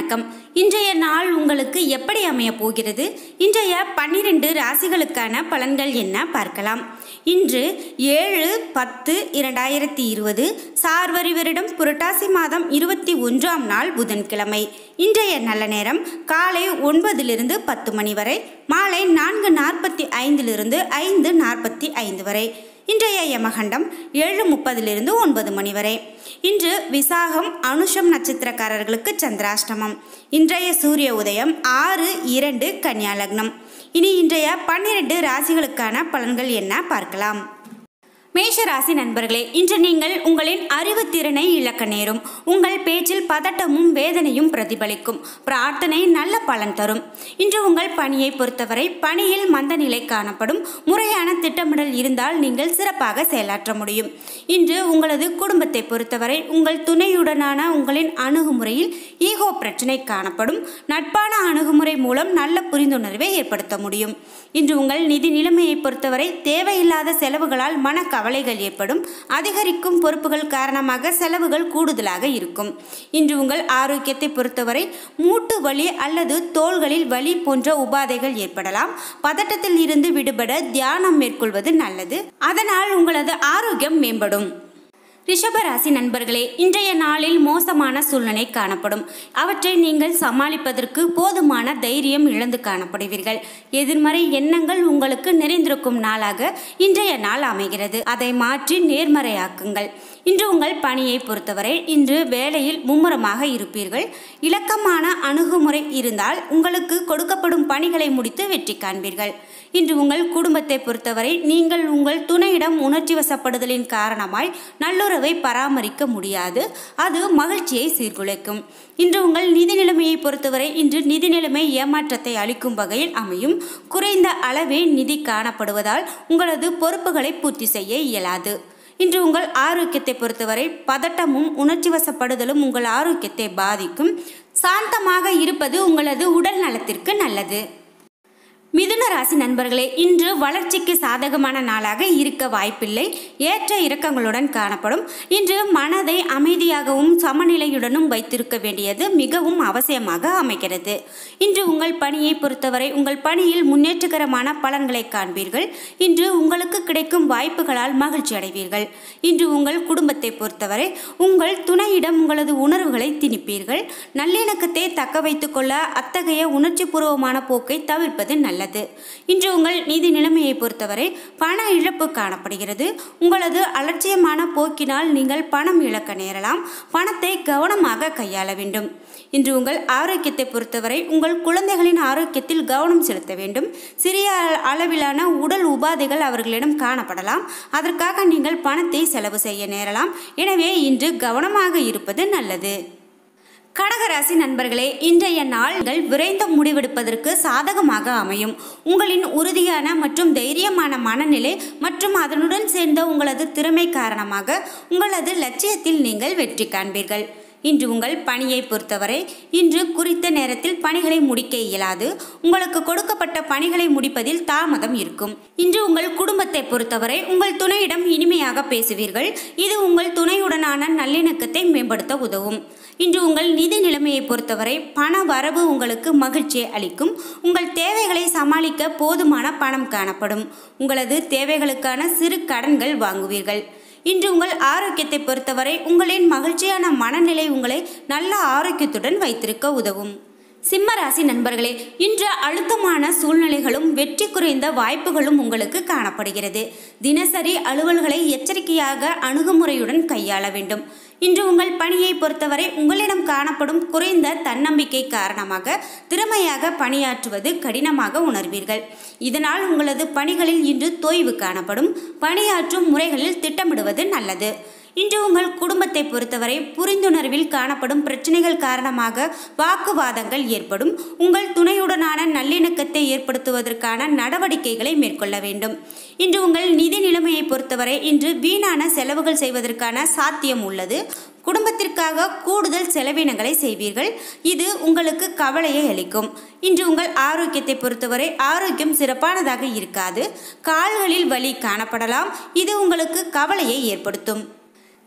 வணக்கம் இன்றைய நாள் உங்களுக்கு எப்படி அமைய போகிறது இன்றைய பன்னிரண்டு ராசிகளுக்கான பலன்கள் என்ன பார்க்கலாம் இன்று ஏழு பத்து இரண்டாயிரத்தி இருபது சார்வரி வருடம் புரட்டாசி மாதம் இருபத்தி ஒன்றாம் நாள் புதன்கிழமை இன்றைய நல்ல நேரம் காலை ஒன்பதிலிருந்து பத்து மணி வரை மாலை நான்கு நாற்பத்தி ஐந்திலிருந்து ஐந்து நாற்பத்தி ஐந்து வரை இன்றைய யமகண்டம் ஏழு முப்பதிலிருந்து ஒன்பது மணி வரை இன்று விசாகம் அனுஷம் நட்சத்திரக்காரர்களுக்கு சந்திராஷ்டமம் இன்றைய சூரிய உதயம் ஆறு இரண்டு கன்னியா லக்னம் இனி இன்றைய பன்னிரண்டு ராசிகளுக்கான பலன்கள் என்ன பார்க்கலாம் மேஷ ராசி நண்பர்களே இன்று நீங்கள் உங்களின் அறிவுத்திறனை இழக்க நேரும் உங்கள் பேச்சில் பதட்டமும் வேதனையும் பிரதிபலிக்கும் பிரார்த்தனை நல்ல பலன் தரும் இன்று உங்கள் பணியை பொறுத்தவரை பணியில் மந்த நிலை காணப்படும் முறையான திட்டமிடல் இருந்தால் நீங்கள் சிறப்பாக செயலாற்ற முடியும் இன்று உங்களது குடும்பத்தை பொறுத்தவரை உங்கள் துணையுடனான உங்களின் அணுகுமுறையில் ஈகோ பிரச்சனை காணப்படும் நட்பான அணுகுமுறை மூலம் நல்ல புரிந்துணர்வை ஏற்படுத்த முடியும் இன்று உங்கள் நிதி நிலைமையை பொறுத்தவரை தேவையில்லாத செலவுகளால் மன கவலைகள் ஏற்படும் அதிகரிக்கும் பொறுப்புகள் காரணமாக செலவுகள் கூடுதலாக இருக்கும் இன்று உங்கள் ஆரோக்கியத்தை பொறுத்தவரை மூட்டு வலி அல்லது தோள்களில் வலி போன்ற உபாதைகள் ஏற்படலாம் பதட்டத்தில் இருந்து விடுபட தியானம் மேற்கொள்வது நல்லது அதனால் உங்களது ஆரோக்கியம் மேம்படும் ரிஷபராசி நண்பர்களே இன்றைய நாளில் மோசமான சூழ்நிலை காணப்படும் அவற்றை நீங்கள் சமாளிப்பதற்கு போதுமான தைரியம் இழந்து காணப்படுவீர்கள் எதிர்மறை எண்ணங்கள் உங்களுக்கு நிறைந்திருக்கும் நாளாக இன்றைய நாள் அமைகிறது அதை மாற்றி நேர்மறையாக்குங்கள் இன்று உங்கள் பணியை பொறுத்தவரை இன்று வேலையில் மும்முரமாக இருப்பீர்கள் இலக்கமான அணுகுமுறை இருந்தால் உங்களுக்கு கொடுக்கப்படும் பணிகளை முடித்து வெற்றி காண்பீர்கள் இன்று உங்கள் குடும்பத்தை பொறுத்தவரை நீங்கள் உங்கள் துணையிடம் உணர்ச்சி வசப்படுதலின் காரணமாய் நல்லுறவை பராமரிக்க முடியாது அது மகிழ்ச்சியை சீர்குலைக்கும் இன்று உங்கள் நிதி நிலைமையை பொறுத்தவரை இன்று நிதி நிலைமை ஏமாற்றத்தை அளிக்கும் வகையில் அமையும் குறைந்த அளவே நிதி காணப்படுவதால் உங்களது பொறுப்புகளை பூர்த்தி செய்ய இயலாது இன்று உங்கள் ஆரோக்கியத்தை பொறுத்தவரை பதட்டமும் உணர்ச்சி வசப்படுதலும் உங்கள் ஆரோக்கியத்தை பாதிக்கும் சாந்தமாக இருப்பது உங்களது உடல் நலத்திற்கு நல்லது மிதுன ராசி நண்பர்களே இன்று வளர்ச்சிக்கு சாதகமான நாளாக இருக்க வாய்ப்பில்லை ஏற்ற இறக்கங்களுடன் காணப்படும் இன்று மனதை அமைதியாகவும் சமநிலையுடனும் வைத்திருக்க வேண்டியது மிகவும் அவசியமாக அமைகிறது இன்று உங்கள் பணியை பொறுத்தவரை உங்கள் பணியில் முன்னேற்றகரமான பலன்களை காண்பீர்கள் இன்று உங்களுக்கு கிடைக்கும் வாய்ப்புகளால் மகிழ்ச்சி அடைவீர்கள் இன்று உங்கள் குடும்பத்தை பொறுத்தவரை உங்கள் துணையிடம் உங்களது உணர்வுகளை திணிப்பீர்கள் நல்லிணக்கத்தை தக்க வைத்துக் கொள்ள அத்தகைய உணர்ச்சிபூர்வமான போக்கை தவிர்ப்பது நல்லது நல்லது இன்று உங்கள் நிதி நிலைமையை பொறுத்தவரை பண இழப்பு காணப்படுகிறது உங்களது அலட்சியமான போக்கினால் நீங்கள் பணம் இழக்க நேரலாம் பணத்தை கவனமாக கையாள வேண்டும் இன்று உங்கள் ஆரோக்கியத்தை பொறுத்தவரை உங்கள் குழந்தைகளின் ஆரோக்கியத்தில் கவனம் செலுத்த வேண்டும் சிறிய அளவிலான உடல் உபாதைகள் அவர்களிடம் காணப்படலாம் அதற்காக நீங்கள் பணத்தை செலவு செய்ய நேரலாம் எனவே இன்று கவனமாக இருப்பது நல்லது கடகராசி நண்பர்களே இன்றைய நாள்கள் விரைந்து முடிவெடுப்பதற்கு சாதகமாக அமையும் உங்களின் உறுதியான மற்றும் தைரியமான மனநிலை மற்றும் அதனுடன் சேர்ந்த உங்களது திறமை காரணமாக உங்களது லட்சியத்தில் நீங்கள் வெற்றி காண்பீர்கள் இன்று உங்கள் பணியை பொறுத்தவரை இன்று குறித்த நேரத்தில் பணிகளை முடிக்க இயலாது உங்களுக்கு கொடுக்கப்பட்ட பணிகளை முடிப்பதில் தாமதம் இருக்கும் இன்று உங்கள் குடும்பத்தை பொறுத்தவரை உங்கள் துணையிடம் இனிமையாக பேசுவீர்கள் இது உங்கள் துணையுடனான நல்லிணக்கத்தை மேம்படுத்த உதவும் இன்று உங்கள் நிதி நிலைமையை பொறுத்தவரை பண வரவு உங்களுக்கு மகிழ்ச்சியை அளிக்கும் உங்கள் தேவைகளை சமாளிக்க போதுமான பணம் காணப்படும் உங்களது தேவைகளுக்கான சிறு கடன்கள் வாங்குவீர்கள் இன்று உங்கள் ஆரோக்கியத்தை பொறுத்தவரை உங்களின் மகிழ்ச்சியான மனநிலை உங்களை நல்ல ஆரோக்கியத்துடன் வைத்திருக்க உதவும் சிம்மராசி நண்பர்களே இன்று அழுத்தமான சூழ்நிலைகளும் வெற்றி குறைந்த வாய்ப்புகளும் உங்களுக்கு காணப்படுகிறது தினசரி அலுவல்களை எச்சரிக்கையாக அணுகுமுறையுடன் கையாள வேண்டும் இன்று உங்கள் பணியை பொறுத்தவரை உங்களிடம் காணப்படும் குறைந்த தன்னம்பிக்கை காரணமாக திறமையாக பணியாற்றுவது கடினமாக உணர்வீர்கள் இதனால் உங்களது பணிகளில் இன்று தொய்வு காணப்படும் பணியாற்றும் முறைகளில் திட்டமிடுவது நல்லது இன்று உங்கள் குடும்பத்தை பொறுத்தவரை புரிந்துணர்வில் காணப்படும் பிரச்சனைகள் காரணமாக வாக்குவாதங்கள் ஏற்படும் உங்கள் துணையுடனான நல்லிணக்கத்தை ஏற்படுத்துவதற்கான நடவடிக்கைகளை மேற்கொள்ள வேண்டும் இன்று உங்கள் நிதி நிலைமையை பொறுத்தவரை இன்று வீணான செலவுகள் செய்வதற்கான சாத்தியம் உள்ளது குடும்பத்திற்காக கூடுதல் செலவினங்களை செய்வீர்கள் இது உங்களுக்கு கவலையை அளிக்கும் இன்று உங்கள் ஆரோக்கியத்தை பொறுத்தவரை ஆரோக்கியம் சிறப்பானதாக இருக்காது கால்களில் வலி காணப்படலாம் இது உங்களுக்கு கவலையை ஏற்படுத்தும்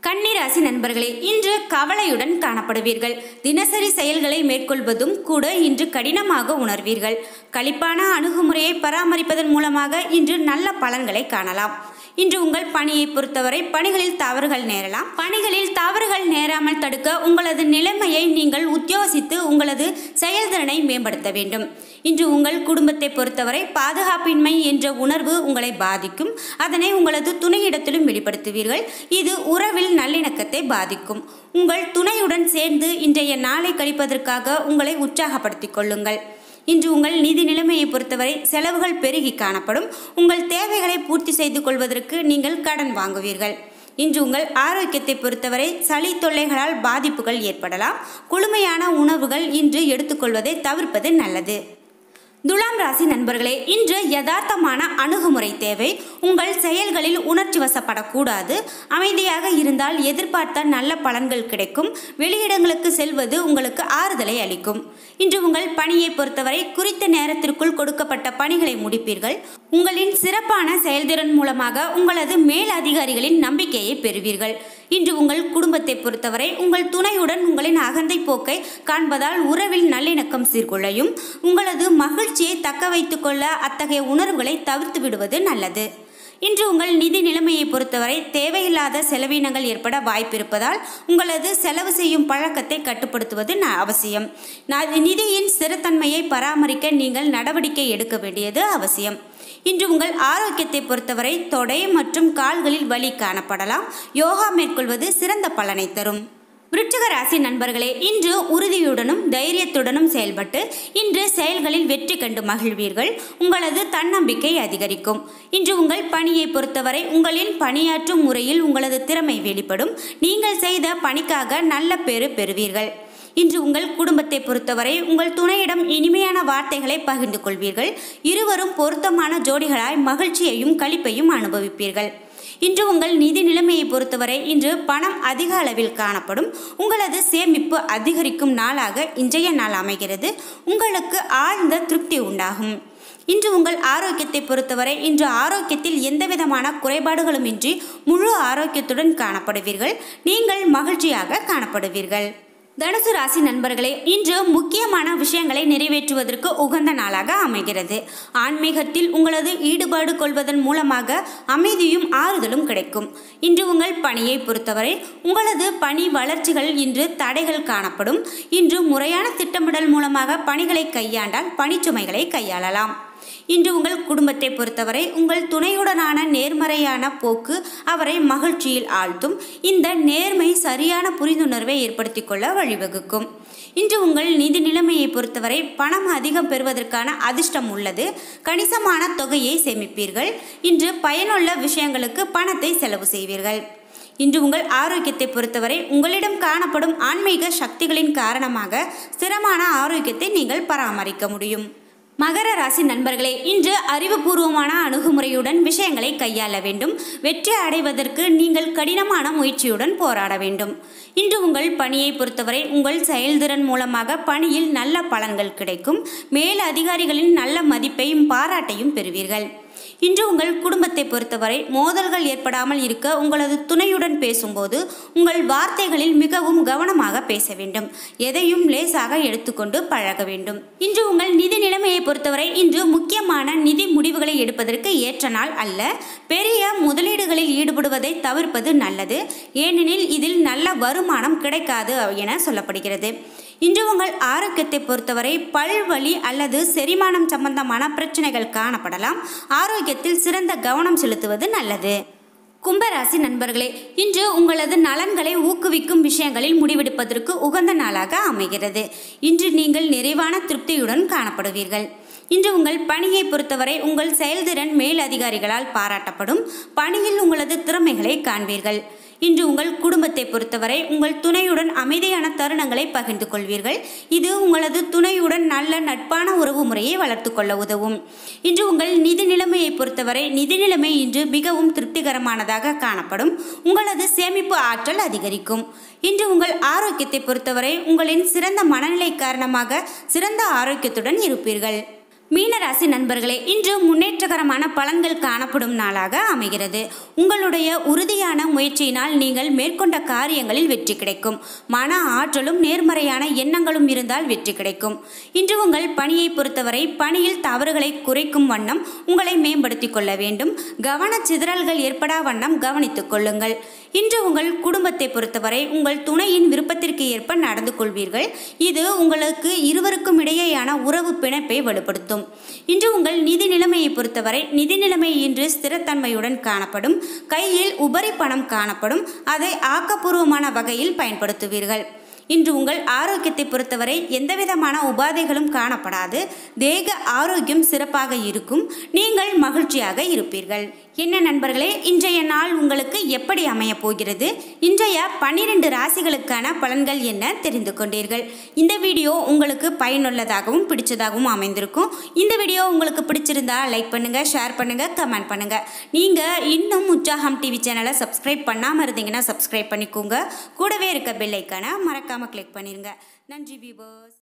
கன்னிராசி நண்பர்களே இன்று கவலையுடன் காணப்படுவீர்கள் தினசரி செயல்களை மேற்கொள்வதும் கூட இன்று கடினமாக உணர்வீர்கள் களிப்பான அணுகுமுறையை பராமரிப்பதன் மூலமாக இன்று நல்ல பலன்களை காணலாம் இன்று உங்கள் பணியை பொறுத்தவரை பணிகளில் தவறுகள் நேரலாம் பணிகளில் தவறுகள் நேராமல் தடுக்க உங்களது நிலைமையை நீங்கள் உத்தியோசித்து உங்களது செயல்திறனை மேம்படுத்த வேண்டும் இன்று உங்கள் குடும்பத்தை பொறுத்தவரை பாதுகாப்பின்மை என்ற உணர்வு உங்களை பாதிக்கும் அதனை உங்களது துணையிடத்திலும் வெளிப்படுத்துவீர்கள் இது உறவில் நல்லிணக்கத்தை பாதிக்கும் உங்கள் துணையுடன் சேர்ந்து இன்றைய நாளை கழிப்பதற்காக உங்களை உற்சாகப்படுத்திக் கொள்ளுங்கள் இன்று உங்கள் நிதி நிலைமையை பொறுத்தவரை செலவுகள் பெருகி காணப்படும் உங்கள் தேவைகளை பூர்த்தி செய்து கொள்வதற்கு நீங்கள் கடன் வாங்குவீர்கள் இன்று உங்கள் ஆரோக்கியத்தை பொறுத்தவரை சளி தொல்லைகளால் பாதிப்புகள் ஏற்படலாம் குளுமையான உணவுகள் இன்று எடுத்துக்கொள்வதை தவிர்ப்பது நல்லது துலாம் ராசி நண்பர்களே இன்று யதார்த்தமான அணுகுமுறை தேவை உங்கள் செயல்களில் உணர்ச்சி வசப்படக்கூடாது அமைதியாக இருந்தால் எதிர்பார்த்த நல்ல பலன்கள் கிடைக்கும் வெளியிடங்களுக்கு செல்வது உங்களுக்கு ஆறுதலை அளிக்கும் இன்று உங்கள் பணியை பொறுத்தவரை குறித்த நேரத்திற்குள் கொடுக்கப்பட்ட பணிகளை முடிப்பீர்கள் உங்களின் சிறப்பான செயல்திறன் மூலமாக உங்களது மேல் அதிகாரிகளின் நம்பிக்கையை பெறுவீர்கள் இன்று உங்கள் குடும்பத்தை பொறுத்தவரை உங்கள் துணையுடன் உங்களின் அகந்தை போக்கை காண்பதால் உறவில் நல்லிணக்கம் சீர்குலையும் உங்களது மகிழ்ச்சியை தக்க வைத்துக் கொள்ள அத்தகைய உணர்வுகளை தவிர்த்து விடுவது நல்லது இன்று உங்கள் நிதி நிலைமையை பொறுத்தவரை தேவையில்லாத செலவினங்கள் ஏற்பட வாய்ப்பிருப்பதால் உங்களது செலவு செய்யும் பழக்கத்தை கட்டுப்படுத்துவது ந- அவசியம் ந- நிதியின் ஸ்திரத்தன்மையை பராமரிக்க நீங்கள் நடவடிக்கை எடுக்க வேண்டியது அவசியம் இன்று உங்கள் ஆரோக்கியத்தை பொறுத்தவரை தொடை மற்றும் கால்களில் வலி காணப்படலாம் யோகா மேற்கொள்வது சிறந்த பலனை தரும் விருச்சிக ராசி நண்பர்களே இன்று உறுதியுடனும் தைரியத்துடனும் செயல்பட்டு இன்று செயல்களில் வெற்றி கண்டு மகிழ்வீர்கள் உங்களது தன்னம்பிக்கை அதிகரிக்கும் இன்று உங்கள் பணியை பொறுத்தவரை உங்களின் பணியாற்றும் முறையில் உங்களது திறமை வெளிப்படும் நீங்கள் செய்த பணிக்காக நல்ல பேறு பெறுவீர்கள் இன்று உங்கள் குடும்பத்தை பொறுத்தவரை உங்கள் துணையிடம் இனிமையான வார்த்தைகளை பகிர்ந்து கொள்வீர்கள் இருவரும் பொருத்தமான ஜோடிகளாய் மகிழ்ச்சியையும் களிப்பையும் அனுபவிப்பீர்கள் இன்று உங்கள் நிதி நிலைமையை பொறுத்தவரை இன்று பணம் அதிக அளவில் காணப்படும் உங்களது சேமிப்பு அதிகரிக்கும் நாளாக இன்றைய நாள் அமைகிறது உங்களுக்கு ஆழ்ந்த திருப்தி உண்டாகும் இன்று உங்கள் ஆரோக்கியத்தை பொறுத்தவரை இன்று ஆரோக்கியத்தில் எந்தவிதமான குறைபாடுகளுமின்றி முழு ஆரோக்கியத்துடன் காணப்படுவீர்கள் நீங்கள் மகிழ்ச்சியாக காணப்படுவீர்கள் தனுசு ராசி நண்பர்களே இன்று முக்கியமான விஷயங்களை நிறைவேற்றுவதற்கு உகந்த நாளாக அமைகிறது ஆன்மீகத்தில் உங்களது ஈடுபாடு கொள்வதன் மூலமாக அமைதியும் ஆறுதலும் கிடைக்கும் இன்று உங்கள் பணியை பொறுத்தவரை உங்களது பணி வளர்ச்சிகள் இன்று தடைகள் காணப்படும் இன்று முறையான திட்டமிடல் மூலமாக பணிகளை கையாண்டால் பணிச்சுமைகளை கையாளலாம் இன்று உங்கள் குடும்பத்தை பொறுத்தவரை உங்கள் துணையுடனான நேர்மறையான போக்கு அவரை மகிழ்ச்சியில் ஆழ்த்தும் இந்த நேர்மை சரியான புரிந்துணர்வை ஏற்படுத்திக் கொள்ள வழிவகுக்கும் இன்று உங்கள் நிதி நிலைமையை பொறுத்தவரை பணம் அதிகம் பெறுவதற்கான அதிர்ஷ்டம் உள்ளது கணிசமான தொகையை சேமிப்பீர்கள் இன்று பயனுள்ள விஷயங்களுக்கு பணத்தை செலவு செய்வீர்கள் இன்று உங்கள் ஆரோக்கியத்தை பொறுத்தவரை உங்களிடம் காணப்படும் ஆன்மீக சக்திகளின் காரணமாக ஸ்திரமான ஆரோக்கியத்தை நீங்கள் பராமரிக்க முடியும் மகர ராசி நண்பர்களே இன்று அறிவுபூர்வமான அணுகுமுறையுடன் விஷயங்களை கையாள வேண்டும் வெற்றி அடைவதற்கு நீங்கள் கடினமான முயற்சியுடன் போராட வேண்டும் இன்று உங்கள் பணியை பொறுத்தவரை உங்கள் செயல்திறன் மூலமாக பணியில் நல்ல பலன்கள் கிடைக்கும் மேல் அதிகாரிகளின் நல்ல மதிப்பையும் பாராட்டையும் பெறுவீர்கள் இன்று உங்கள் குடும்பத்தை பொறுத்தவரை மோதல்கள் ஏற்படாமல் இருக்க உங்களது துணையுடன் பேசும்போது உங்கள் வார்த்தைகளில் மிகவும் கவனமாக பேச வேண்டும் எதையும் லேசாக எடுத்துக்கொண்டு பழக வேண்டும் இன்று உங்கள் நிதி நிலைமையை பொறுத்தவரை இன்று முக்கியமான நிதி முடிவுகளை எடுப்பதற்கு ஏற்ற நாள் அல்ல பெரிய முதலீடுகளில் ஈடுபடுவதை தவிர்ப்பது நல்லது ஏனெனில் இதில் நல்ல வருமானம் கிடைக்காது என சொல்லப்படுகிறது இன்று உங்கள் ஆரோக்கியத்தை பொறுத்தவரை பல்வலி அல்லது செரிமானம் சம்பந்தமான பிரச்சனைகள் காணப்படலாம் ஆரோக்கியத்தில் சிறந்த கவனம் செலுத்துவது நல்லது கும்பராசி நண்பர்களே இன்று உங்களது நலன்களை ஊக்குவிக்கும் விஷயங்களில் முடிவெடுப்பதற்கு உகந்த நாளாக அமைகிறது இன்று நீங்கள் நிறைவான திருப்தியுடன் காணப்படுவீர்கள் இன்று உங்கள் பணியை பொறுத்தவரை உங்கள் செயல்திறன் மேல் அதிகாரிகளால் பாராட்டப்படும் பணியில் உங்களது திறமைகளை காண்பீர்கள் இன்று உங்கள் குடும்பத்தை பொறுத்தவரை உங்கள் துணையுடன் அமைதியான தருணங்களை பகிர்ந்து கொள்வீர்கள் இது உங்களது துணையுடன் நல்ல நட்பான உறவு முறையை வளர்த்து கொள்ள உதவும் இன்று உங்கள் நிதி நிலைமையை பொறுத்தவரை நிதி நிலைமை இன்று மிகவும் திருப்திகரமானதாக காணப்படும் உங்களது சேமிப்பு ஆற்றல் அதிகரிக்கும் இன்று உங்கள் ஆரோக்கியத்தை பொறுத்தவரை உங்களின் சிறந்த மனநிலை காரணமாக சிறந்த ஆரோக்கியத்துடன் இருப்பீர்கள் மீனராசி நண்பர்களே இன்று முன்னேற்றகரமான பலன்கள் காணப்படும் நாளாக அமைகிறது உங்களுடைய உறுதியான முயற்சியினால் நீங்கள் மேற்கொண்ட காரியங்களில் வெற்றி கிடைக்கும் மன ஆற்றலும் நேர்மறையான எண்ணங்களும் இருந்தால் வெற்றி கிடைக்கும் இன்று உங்கள் பணியை பொறுத்தவரை பணியில் தவறுகளை குறைக்கும் வண்ணம் உங்களை மேம்படுத்திக் கொள்ள வேண்டும் கவன சிதறல்கள் ஏற்படா வண்ணம் கவனித்துக் கொள்ளுங்கள் இன்று உங்கள் குடும்பத்தை பொறுத்தவரை உங்கள் துணையின் விருப்பத்திற்கு ஏற்ப நடந்து கொள்வீர்கள் இது உங்களுக்கு இருவருக்கும் இடையேயான உறவு பிணைப்பை வலுப்படுத்தும் இன்று உங்கள் நிதி நிலைமையை பொறுத்தவரை நிதி நிலைமை இன்று ஸ்திரத்தன்மையுடன் காணப்படும் கையில் உபரி பணம் காணப்படும் அதை ஆக்கப்பூர்வமான வகையில் பயன்படுத்துவீர்கள் இன்று உங்கள் ஆரோக்கியத்தை பொறுத்தவரை எந்தவிதமான உபாதைகளும் காணப்படாது தேக ஆரோக்கியம் சிறப்பாக இருக்கும் நீங்கள் மகிழ்ச்சியாக இருப்பீர்கள் என்ன நண்பர்களே இன்றைய நாள் உங்களுக்கு எப்படி அமையப் போகிறது இன்றைய பன்னிரண்டு ராசிகளுக்கான பலன்கள் என்ன தெரிந்து கொண்டீர்கள் இந்த வீடியோ உங்களுக்கு பயனுள்ளதாகவும் பிடிச்சதாகவும் அமைந்திருக்கும் இந்த வீடியோ உங்களுக்கு பிடிச்சிருந்தா லைக் பண்ணுங்க ஷேர் பண்ணுங்க கமெண்ட் பண்ணுங்க நீங்க இன்னும் உற்சாகம் டிவி சேனலை சப்ஸ்கிரைப் பண்ணாமல் இருந்தீங்கன்னா சப்ஸ்கிரைப் பண்ணிக்கோங்க கூடவே இருக்க பெல் ஐக்கானை மறக்காம கிளிக் பண்ணிருங்க நன்றி வியூவர்ஸ்